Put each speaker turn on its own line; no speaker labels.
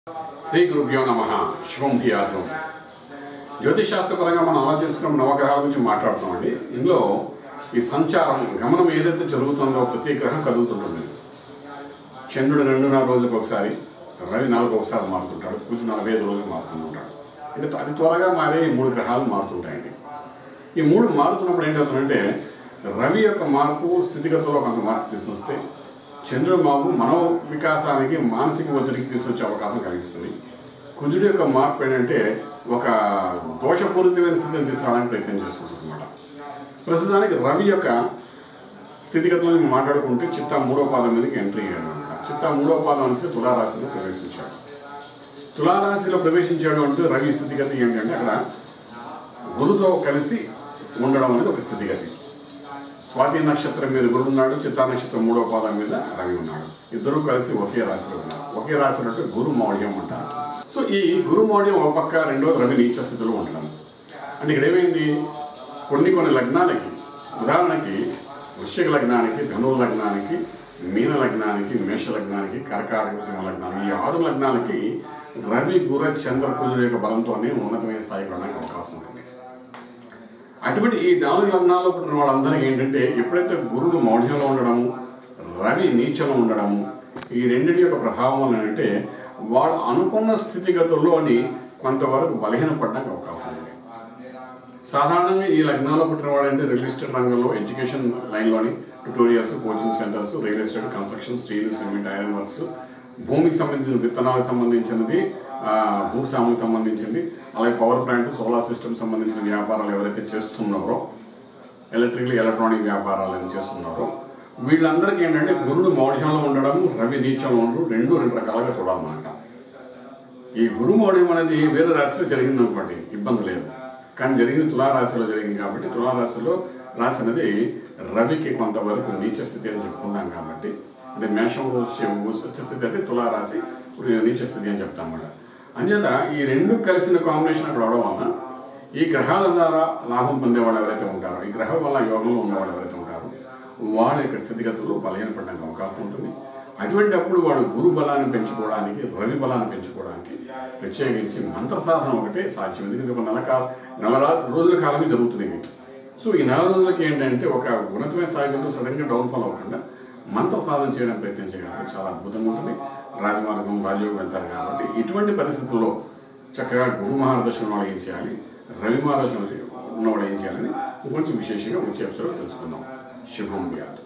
శ్రీ గురుభ్యో నమ శుభం భియాతం జ్యోతిశాస్త్రపరంగా మనం ఆలోచించుకున్న నవగ్రహాల గురించి మాట్లాడుతామండి ఇందులో ఈ సంచారం గమనం ఏదైతే జరుగుతుందో ప్రతి గ్రహం కదులుతుంటుంది చంద్రుడు రెండున్నర రోజులకు ఒకసారి రవి నలుగు ఒకసారి మారుతుంటాడు కుజు నలభై ఐదు రోజులు మారుతుంటాడు అంటే అతి త్వరగా మారే ఈ మూడు గ్రహాలు మారుతుంటాయండి ఈ మూడు మారుతున్నప్పుడు ఏంటవుతుందంటే రవి యొక్క మార్పు స్థితిగతుల్లో కొంత మార్పు తీసుకొస్తే చంద్రుడి మార్పు మనో వికాసానికి మానసిక ఒత్తిడికి తీసుకొచ్చే అవకాశం కలిగిస్తుంది కుజుడి యొక్క మార్పు ఏంటంటే ఒక దోషపూరితమైన స్థితిని తీసుకురావడానికి ప్రయత్నం చేస్తుంది అనమాట ప్రస్తుతానికి రవి యొక్క స్థితిగతులను మాట్లాడుకుంటే చిత్తా మూడో పాదం మీదకి ఎంట్రీ అయ్యాడు అనమాట చిత్తా మూడో పాదం అనేసి తులారాశిలో ప్రవేశించాడు తులారాశిలో ప్రవేశించాడు అంటే రవి స్థితిగతి ఏంటంటే అక్కడ గురుతో కలిసి ఉండడం అనేది ఒక స్థితిగతి స్వాతి నక్షత్రం మీద గురుడు ఉన్నాడు చిత్తా నక్షత్రం మూడో పాదం మీద రవి ఉన్నాడు ఇద్దరూ కలిసి ఒకే రాశిలో ఉన్నారు ఒకే రాశిలో అంటే గురు మౌఢ్యం అంటారు సో ఈ గురు మౌఢ్యం ఒక పక్క రెండో రవి నీచ స్థితిలో ఉండడం అంటే ఇక్కడ ఏమైంది కొన్ని కొన్ని లగ్నాలకి ఉదాహరణకి వృశ్చిక లగ్నానికి ధనువు లగ్నానికి మీన లగ్నానికి మేష లగ్నానికి కర్కాటక సింహ లగ్నానికి ఈ ఆరు లగ్నాలకి రవి గుర చంద్ర కుజుల యొక్క బలంతోనే ఉన్నతమైన స్థాయికి వెళ్ళడానికి అవకాశం ఉంటుంది అటువంటి ఈ నాలుగు లగ్నాల్లో పుట్టిన వాళ్ళందరికీ ఏంటంటే ఎప్పుడైతే గురుడు మౌఢ్యంలో ఉండడము రవి నీచలో ఉండడము ఈ రెండింటి యొక్క ప్రభావం వలన అంటే వాళ్ళు అనుకున్న స్థితిగతుల్లోని కొంతవరకు బలహీనపడడానికి అవకాశం ఉంది సాధారణంగా ఈ లగ్నాల్లో పుట్టిన వాడంటే రియల్ ఎస్టేట్ రంగంలో ఎడ్యుకేషన్ లైన్లోని tutorials coaching centres real estate construction steel cement iron works భూమికి సంబంధించిన విత్తనాలకు సంబంధించినది ఆ, భూస్వాములకు సంబంధించింది అలాగే పవర్ ప్లాంట్ సోలార్ సిస్టమ్ సంబంధించిన వ్యాపారాలు ఎవరైతే చేస్తున్నారో ఎలక్ట్రికల్ ఎలక్ట్రానిక్ వ్యాపారాలను చేస్తున్నారో వీళ్ళందరికీ ఏంటంటే గురుడు మౌఢ్యంలో ఉండడం రవి నీచంలో ఉండడం రెండు రెండు రకాలుగా చూడాలన్నమాట ఈ గురు మౌఢ్యం అనేది వేరే రాశిలో జరిగింది అనుకోండి ఇబ్బంది లేదు కానీ జరిగింది తులారాశిలో జరిగింది కాబట్టి తులారాశిలో రాశి అనేది రవికి కొంతవరకు నీచ స్థితి అని చెప్పుకుంటాం కాబట్టి అంటే మేషం వచ్చే వచ్చే స్థితి అంటే తులారాశి నీచ స్థితి అని చెప్తాం అన్నమాట అంచేత ఈ రెండు కలిసిన కాంబినేషన్ అక్కడ అవడం వలన ఈ గ్రహాల ద్వారా లాభం పొందేవాళ్ళు ఎవరైతే ఉంటారో ఈ గ్రహం వల్ల యోగంలో ఉన్నవాళ్ళు ఎవరైతే ఉంటారో వాళ్ళ యొక్క స్థితిగతుల్లో బలహీనపడడానికి అవకాశం ఉంటుంది అటువంటి అప్పుడు వాడు గురు బలాన్ని పెంచుకోవడానికి రవి బలాన్ని పెంచుకోవడానికి ప్రత్యేకించి మంత్ర సాధన ఒకటే సాధ్యం ఎందుకంటే ఒక నెల కాల నెల రా- రోజుల కాలమే జరుగుతుంది ఇది సో ఈ నెల రోజులకి ఏంటంటే ఒక ఉన్నతమైన స్థాయికి వెళ్తూ సడన్గా డౌన్ఫాల్ అవ్వకుండా మంత్ర సాధన చేయడం ప్రయత్నం చేయగలిగితే చాలా అద్భుతంగా ఉంటుంది రాజమార్గం రాజయోగం వెళ్తారు కాబట్టి ఇటువంటి పరిస్థితుల్లో చక్కగా గురు మహాదర్శనం వాళ్ళు ఏం చేయాలి రవి మహాదర్శనం ఉన్నవాళ్ళు ఏం చేయాలని ఇంకొంచెం విశేషంగా వచ్చే ఎపిసోడ్ తెలుసుకుందాం శుభం వ్యాధి